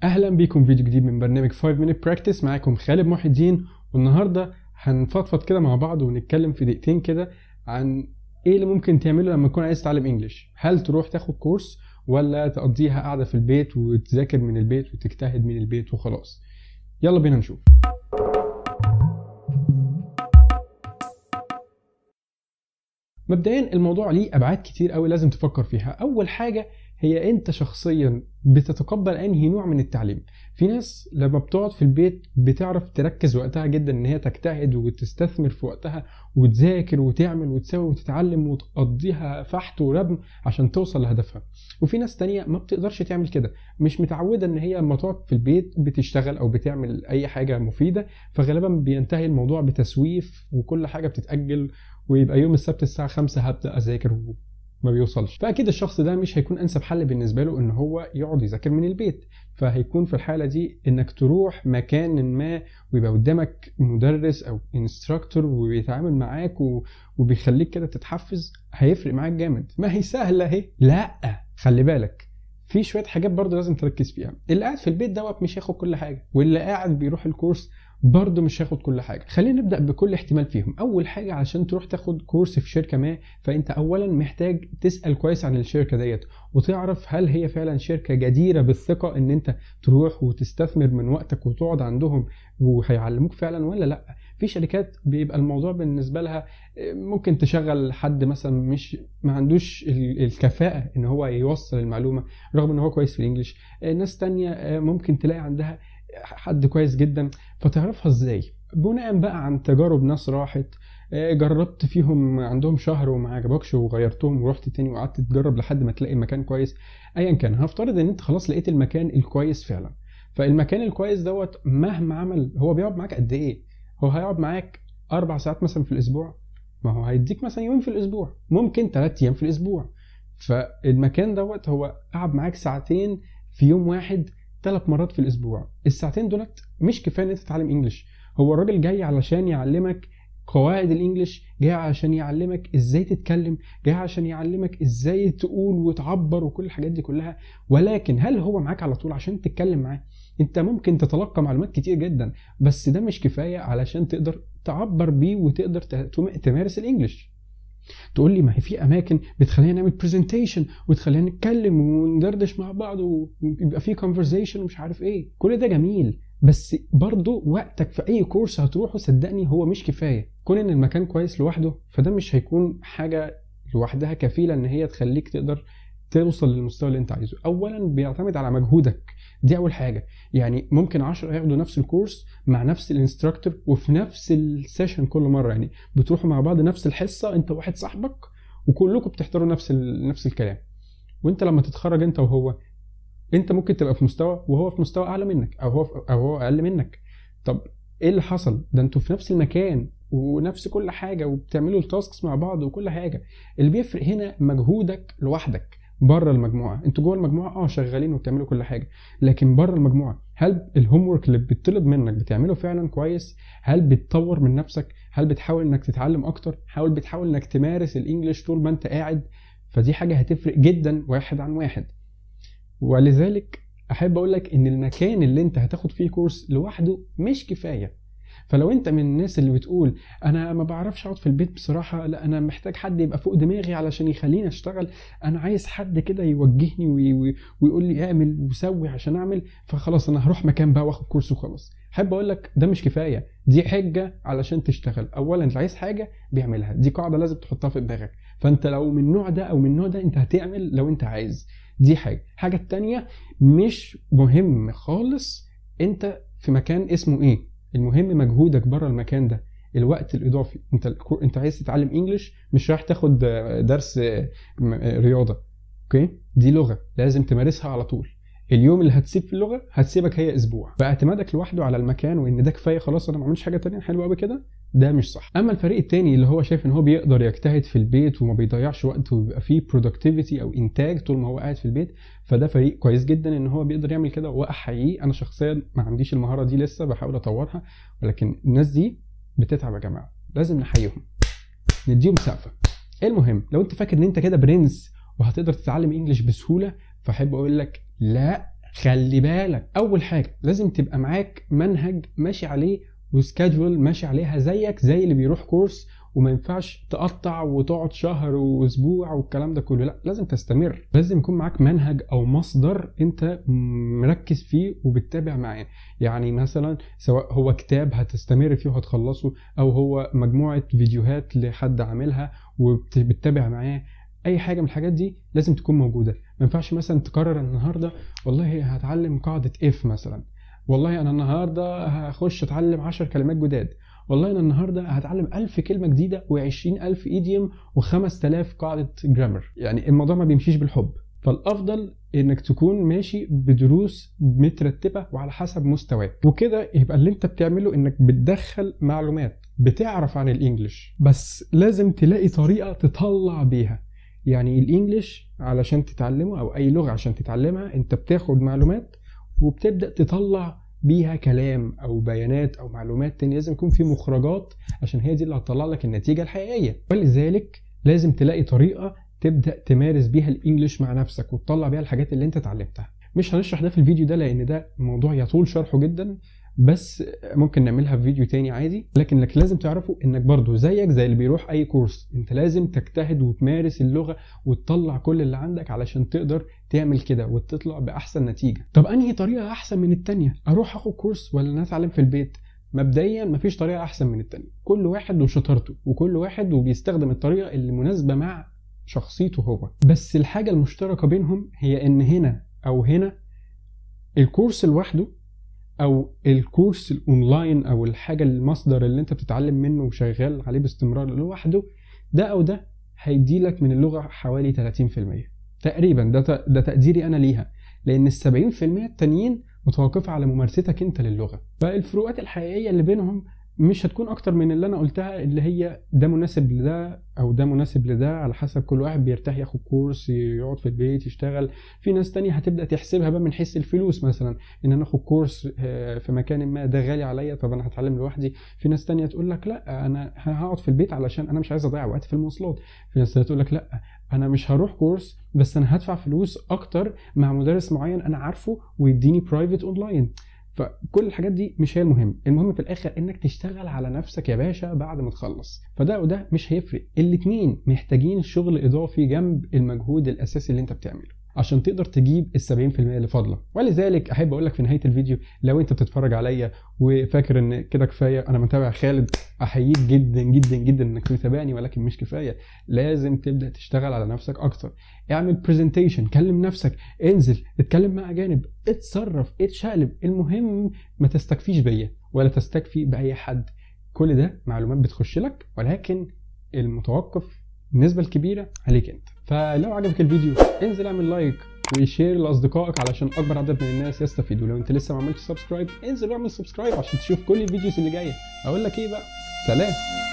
اهلا بيكم فيديو جديد من برنامج 5 minute practice معاكم خالد محي الدين والنهارده هنفضفض كده مع بعض ونتكلم في دقيقتين كده عن ايه اللي ممكن تعمله لما تكون عايز تتعلم انجلش هل تروح تاخد كورس ولا تقضيها قاعده في البيت وتذاكر من البيت وتجتهد من البيت وخلاص يلا بينا نشوف مبدئيا الموضوع ليه ابعاد كتير قوي لازم تفكر فيها اول حاجه هي انت شخصيا بتتقبل انهي نوع من التعليم في ناس لما بتقعد في البيت بتعرف تركز وقتها جدا ان هي تجتهد وتستثمر في وقتها وتذاكر وتعمل وتسوي وتتعلم وتقضيها فحت وربم عشان توصل لهدفها وفي ناس تانية ما بتقدرش تعمل كده مش متعودة ان هي لما تقعد في البيت بتشتغل او بتعمل اي حاجة مفيدة فغالبا بينتهي الموضوع بتسويف وكل حاجة بتتأجل ويبقى يوم السبت الساعة 5 هبدأ أذاكر ما بيوصلش فاكيد الشخص ده مش هيكون انسب حل بالنسبه له ان هو يقعد يذاكر من البيت فهيكون في الحاله دي انك تروح مكان ما ويبقى قدامك مدرس او انستراكتور وبيتعامل معاك و... وبيخليك كده تتحفز هيفرق معاك جامد ما هي سهله اهي لا خلي بالك في شويه حاجات برضه لازم تركز فيها اللي قاعد في البيت دوت مش هياخد كل حاجه واللي قاعد بيروح الكورس برضه مش هياخد كل حاجه خلينا نبدا بكل احتمال فيهم اول حاجه عشان تروح تاخد كورس في شركه ما فانت اولا محتاج تسال كويس عن الشركه ديت وتعرف هل هي فعلا شركه جديره بالثقه ان انت تروح وتستثمر من وقتك وتقعد عندهم وهيعلموك فعلا ولا لا في شركات بيبقى الموضوع بالنسبه لها ممكن تشغل حد مثلا مش ما عندوش الكفاءه ان هو يوصل المعلومه رغم ان هو كويس في الانجليش ناس تانية ممكن تلاقي عندها حد كويس جدا فتعرفها ازاي بناء بقى عن تجارب ناس راحت جربت فيهم عندهم شهر وما عجبكش وغيرتهم ورحت تاني وقعدت تجرب لحد ما تلاقي مكان كويس ايا كان هفترض ان انت خلاص لقيت المكان الكويس فعلا فالمكان الكويس دوت مهما عمل هو بيقعد معاك قد ايه هو هيقعد معاك اربع ساعات مثلا في الاسبوع ما هو هيديك مثلا يوم في الاسبوع ممكن ثلاث ايام في الاسبوع فالمكان دوت هو قعد معاك ساعتين في يوم واحد ثلاث مرات في الاسبوع الساعتين دولت مش كفايه ان انت تتعلم انجلش هو الراجل جاي علشان يعلمك قواعد الانجليش جاي عشان يعلمك ازاي تتكلم جاي عشان يعلمك ازاي تقول وتعبر وكل الحاجات دي كلها ولكن هل هو معاك على طول عشان تتكلم معاه انت ممكن تتلقى معلومات كتير جدا بس ده مش كفايه علشان تقدر تعبر بيه وتقدر تمارس الانجليش تقول لي ما هي في اماكن بتخلينا نعمل برزنتيشن وتخلينا نتكلم وندردش مع بعض ويبقى في كونفرزيشن ومش عارف ايه كل ده جميل بس برضه وقتك في اي كورس هتروحه صدقني هو مش كفايه كون ان المكان كويس لوحده فده مش هيكون حاجه لوحدها كفيله ان هي تخليك تقدر توصل للمستوى اللي انت عايزه اولا بيعتمد على مجهودك دي اول حاجه يعني ممكن 10 ياخدوا نفس الكورس مع نفس الانستراكتور وفي نفس السيشن كل مره يعني بتروحوا مع بعض نفس الحصه انت واحد صاحبك وكلكم بتحضروا نفس نفس الكلام وانت لما تتخرج انت وهو انت ممكن تبقى في مستوى وهو في مستوى اعلى منك او هو او هو اقل منك طب ايه اللي حصل ده انتوا في نفس المكان ونفس كل حاجه وبتعملوا التاسكس مع بعض وكل حاجه اللي بيفرق هنا مجهودك لوحدك بره المجموعه انتوا جوه المجموعه اه شغالين وبتعملوا كل حاجه لكن بره المجموعه هل الهوم ورك اللي بيطلب منك بتعمله فعلا كويس هل بتطور من نفسك هل بتحاول انك تتعلم اكتر حاول بتحاول انك تمارس الانجليش طول ما انت قاعد فدي حاجه هتفرق جدا واحد عن واحد ولذلك احب اقول لك ان المكان اللي انت هتاخد فيه كورس لوحده مش كفايه فلو انت من الناس اللي بتقول انا ما بعرفش اقعد في البيت بصراحه لا انا محتاج حد يبقى فوق دماغي علشان يخليني اشتغل انا عايز حد كده يوجهني وي وي ويقول لي اعمل وسوي عشان اعمل فخلاص انا هروح مكان بقى واخد كورس وخلاص احب اقول لك ده مش كفايه دي حجه علشان تشتغل اولا انت عايز حاجه بيعملها دي قاعده لازم تحطها في دماغك فانت لو من النوع ده او من النوع ده انت هتعمل لو انت عايز دي حاجه الحاجه التانية مش مهم خالص انت في مكان اسمه ايه المهم مجهودك بره المكان ده الوقت الاضافي انت انت عايز تتعلم انجلش مش رايح تاخد درس رياضه اوكي دي لغه لازم تمارسها على طول اليوم اللي هتسيب في اللغه هتسيبك هي اسبوع فاعتمادك لوحده على المكان وان ده كفايه خلاص انا ما اعملش حاجه تانية حلوه قوي كده ده مش صح اما الفريق التاني اللي هو شايف ان هو بيقدر يجتهد في البيت وما بيضيعش وقت وبيبقى فيه برودكتيفيتي او انتاج طول ما هو قاعد في البيت فده فريق كويس جدا ان هو بيقدر يعمل كده واحييه انا شخصيا ما عنديش المهاره دي لسه بحاول اطورها ولكن الناس دي بتتعب يا جماعه لازم نحييهم نديهم سقفه المهم لو انت فاكر ان انت كده برنس وهتقدر تتعلم انجلش بسهوله فاحب اقول لك لا خلي بالك اول حاجه لازم تبقى معاك منهج ماشي عليه وسكادجول ماشي عليها زيك زي اللي بيروح كورس وما ينفعش تقطع وتقعد شهر واسبوع والكلام ده كله لا لازم تستمر لازم يكون معاك منهج او مصدر انت مركز فيه وبتتابع معاه يعني مثلا سواء هو كتاب هتستمر فيه وهتخلصه او هو مجموعه فيديوهات لحد عاملها وبتتابع معاه اي حاجه من الحاجات دي لازم تكون موجوده ما ينفعش مثلا تقرر النهارده والله هتعلم قاعده اف مثلا والله انا النهارده هخش اتعلم 10 كلمات جداد والله انا النهارده هتعلم 1000 كلمه جديده و20000 ايديوم و5000 قاعده جرامر يعني الموضوع ما بيمشيش بالحب فالافضل انك تكون ماشي بدروس مترتبه وعلى حسب مستواك وكده يبقى اللي انت بتعمله انك بتدخل معلومات بتعرف عن الانجليش بس لازم تلاقي طريقه تطلع بيها يعني الانجليش علشان تتعلمه او اي لغه عشان تتعلمها انت بتاخد معلومات وبتبدا تطلع بيها كلام او بيانات او معلومات تانية لازم يكون في مخرجات عشان هي دي اللي هتطلع لك النتيجه الحقيقيه ولذلك لازم تلاقي طريقه تبدا تمارس بيها الانجليش مع نفسك وتطلع بيها الحاجات اللي انت اتعلمتها مش هنشرح ده في الفيديو ده لان ده موضوع يطول شرحه جدا بس ممكن نعملها في فيديو تاني عادي لكن لك لازم تعرفوا انك برضو زيك زي اللي بيروح اي كورس انت لازم تجتهد وتمارس اللغه وتطلع كل اللي عندك علشان تقدر تعمل كده وتطلع باحسن نتيجه طب انهي طريقه احسن من التانية اروح اخد كورس ولا اتعلم في البيت مبدئيا مفيش طريقه احسن من التانية كل واحد وشطارته وكل واحد وبيستخدم الطريقه اللي مناسبه مع شخصيته هو بس الحاجه المشتركه بينهم هي ان هنا او هنا الكورس لوحده او الكورس الاونلاين او الحاجه المصدر اللي انت بتتعلم منه وشغال عليه باستمرار لوحده ده او ده هيدي لك من اللغه حوالي 30% تقريبا ده ده تقديري انا ليها لان ال 70% التانيين متوقفه على ممارستك انت للغه فالفروقات الحقيقيه اللي بينهم مش هتكون اكتر من اللي انا قلتها اللي هي ده مناسب لده او ده مناسب لده على حسب كل واحد بيرتاح ياخد كورس يقعد في البيت يشتغل في ناس تانية هتبدا تحسبها بقى من حيث الفلوس مثلا ان انا اخد كورس في مكان ما ده غالي عليا طب انا هتعلم لوحدي في ناس تانية تقول لك لا انا هقعد في البيت علشان انا مش عايز اضيع وقت في المواصلات في ناس تقول لك لا انا مش هروح كورس بس انا هدفع فلوس اكتر مع مدرس معين انا عارفه ويديني برايفت اونلاين فكل الحاجات دي مش هي المهم المهم في الاخر انك تشتغل على نفسك يا باشا بعد ما تخلص فده وده مش هيفرق الاتنين محتاجين شغل اضافي جنب المجهود الاساسي اللي انت بتعمله عشان تقدر تجيب ال 70% اللي فاضله ولذلك احب اقول لك في نهايه الفيديو لو انت بتتفرج عليا وفاكر ان كده كفايه انا متابع خالد احييك جدا جدا جدا انك متابعني ولكن مش كفايه لازم تبدا تشتغل على نفسك اكتر اعمل برزنتيشن كلم نفسك انزل اتكلم مع اجانب اتصرف اتشقلب المهم ما تستكفيش بيا ولا تستكفي باي حد كل ده معلومات بتخش لك ولكن المتوقف النسبه الكبيره عليك انت فلو عجبك الفيديو انزل اعمل لايك وشير لاصدقائك علشان اكبر عدد من الناس يستفيدوا لو انت لسه ما عملتش سبسكرايب انزل واعمل سبسكرايب عشان تشوف كل الفيديوز اللي جايه اقول لك ايه بقى سلام